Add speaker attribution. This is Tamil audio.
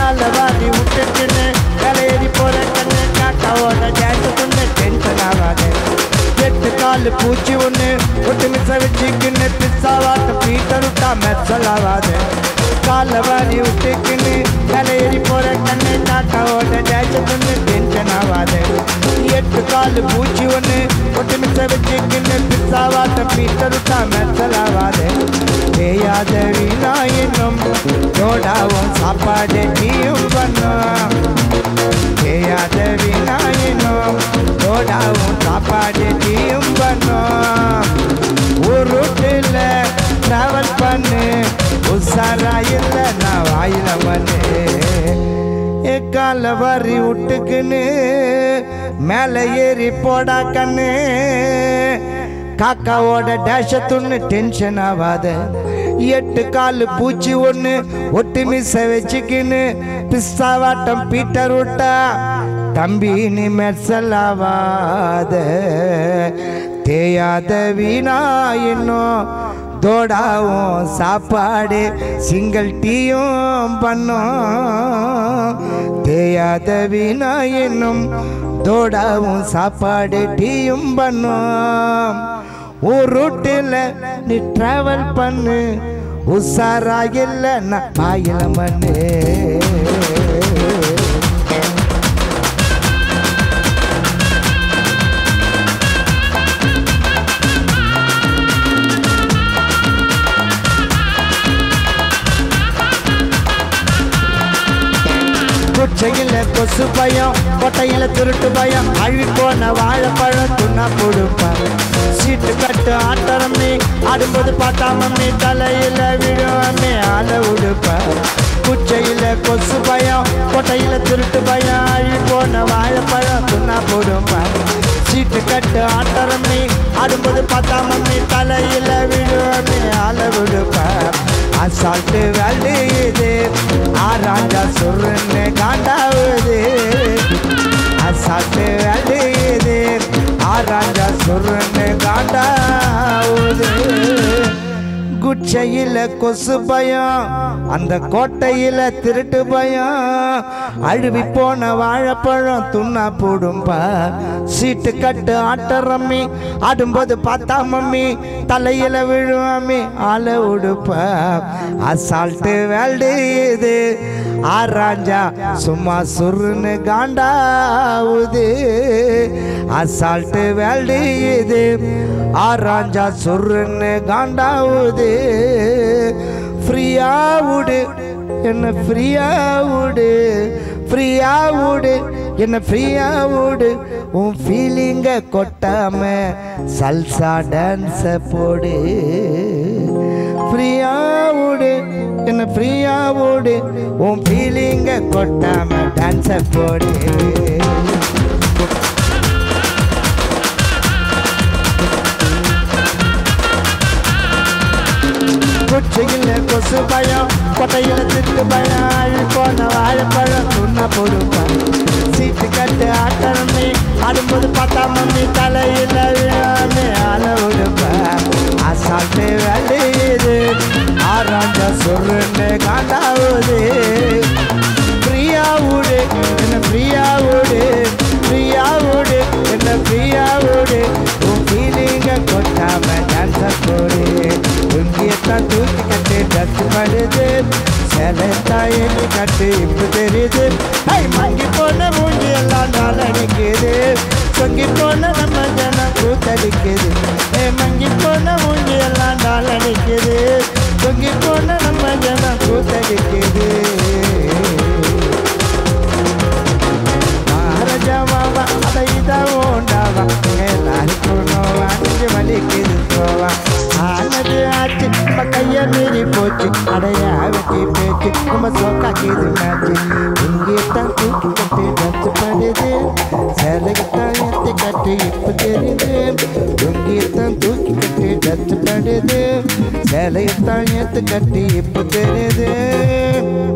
Speaker 1: கால வாரி விட்டுட்டுன்னு கலையேறி போற கண்ணு காக்காவோட ஜாக்கெட்டுன்னு டென்ஷன் ஆகாது எட்டு காலு பூச்சி ஒண்ணு ஒட்டு மிச்ச வச்சுக்கின்னு பிஸ்ஸாவாட்ட பீட்டர் விட்டா மெச்சல் ஆகாது கால வாரி விட்டுக்கின்னு கலையேறி போற கண்ணு காக்காவோட ஜாக்கெட்டுன்னு டென்ஷன் ஆகாது எட்டு காலு பூச்சி ஒண்ணு ஒட்டு மிச்ச வச்சுக்கின்னு பிஸ்ஸாவாட்ட பீட்டர் விட்டா மெச்சல் ஆகாது தேயாத வீணா என்னும் தோடாவும் சாப்பாடு டீயும் பண்ணும் தேயாத வீணா என்னும் தோடாவும் சாப்பாடு டீயும் பண்ணும் ஒரு ரூட்டில் ட்ராவல் பண்ணு உஷாரா இல்லை நான் வாயில பண்ணு கால வரி விட்டுக்குன்னு மேலே ஏறி போடா கண்ணு காக்காவோட டேஷ துண்ணு டென்ஷன் ஆகாத எட்டு காலு பூச்சி ஒண்ணு ஒட்டு மிஸ் வச்சுக்கின்னு பிஸ்தாவாட்டம் பீட்டர் விட்டா தம்பி நீ மெர்சல் ஆவாத தேயாத வீணா இன்னும் தோடாவும் சாப்பாடு சிங்கிள் டீயும் பண்ணும் தேயாத வீணா என்னும் தோடாவும் சாப்பாடு டீயும் பண்ணும் ஒரு ரூட்டில் நீ டிராவல் பண்ணு உஷாரா இல்லை நான் ஆயில மண்ணு குச்சையில் கொசு பயம் கொட்டையில திருட்டு பயம் அழுவி போன வாழைப்பழம் துண்ணா கொடுப்பார் சீட்டு கட்டு ஆட்டரம் நீ ஆடும்போது பார்த்தாம நீ தலையில விழுவாமே ஆள உடுப்பார் குச்சையில கொசு பயம் கொட்டையில திருட்டு பயம் அழுவி போன வாழைப்பழம் துண்ணா போடுப்பார் சீட்டு கட்டு ஆட்டரம் நீ ஆடும்போது பார்த்தாம நீ தலையில விழுவாமே ஆள விடுப்பார் அசால்ட்டு வேல்டு இது ஆராண்டா சொல்றேன்னு காண்டாவுது அசால்ட்டு வேல்டு இது ஆராண்டா சொல்றேன்னு காண்டாவுது குச்சையில கொசு பயம் அந்த கோட்டையில திருட்டு பயம் அழுவி போன வாழைப்பழம் துண்ணா போடும்பா சீட்டு கட்டு ஆட்ட ரம்மி ஆடும்போது பார்த்தா மம்மி தலையில விழுவாமி ஆள உடுப்பா அசால்ட்டு வேல்டு இது ஆராஞ்சா சும்மா சுருன்னு காண்டாவுது அசால்ட்டு வேல்டு இது ஆராஞ்சா சுருன்னு காண்டாவுது ஃப்ரீயா விடு என்ன ஃப்ரீயா விடு ஃப்ரீயா விடு என்ன ஃப்ரீயா விடு உன் ஃபீலிங்க கொட்டாம சல்சா டான்ஸ போடு ஃப்ரீயா விடு என்ன ஃப்ரீயா விடு உன் ஃபீலிங்க கொட்டாம டான்ஸ போடு குச்சியில் கொசு பயம் கொட்டையில் திட்டு பயம் அழி போன வாழைப்பழம் துண்ண போடுப்பான் சீட்டு கட்டு ஆட்டம் நீ ஆடும்போது பார்த்தா மம்மி தலையில் விழாமே ஆள விடுப்பான் அசால்ட்டு வேலையுது ஆறாண்ட சொல்லுன்னு காண்டாவுது பிரியா ஊடு என்ன பிரியா ஊடு பிரியா ஊடு என்ன பிரியா ஊடு உன் ஃபீலிங்க கொட்டாம டான்ஸ் போடு துங்கியத்தான் தூக்கி கட்டு ட்ரெஸ் படுது சேலத்தான் எண்ணி கட்டு இப்ப தெரியுது ஐ மங்கி போன மூஞ்சி எல்லாம் நாள் அடிக்குது தொங்கி போன நம்ம ஜனம் கூத்தடிக்குது ஏ மங்கி போன மூஞ்சி எல்லாம் நாள் அடிக்குது தொங்கி போன நம்ம ஜனம் கூத்தடிக்குது மகாராஜாவாவா அத இத ஓண்டாவா எல்லாருக்கும் நோவா நெஞ்சு வலிக்குது சோவா ஆனது ஆச்சு நம்ம கைய மீறி போச்சு அடையா வெட்டி பேச்சு நம்ம சோக்காக்கிது மேட்ச்சு இங்கே தான் தூக்கி கட்டு டச்சு படுது சேலைக்கு தான் ஏற்றி கட்டு இப்போ தெரியுது இங்கே தான் தூக்கி கட்டு டச்சு படுது சேலையை தான் ஏற்று கட்டி இப்போ தெரியுது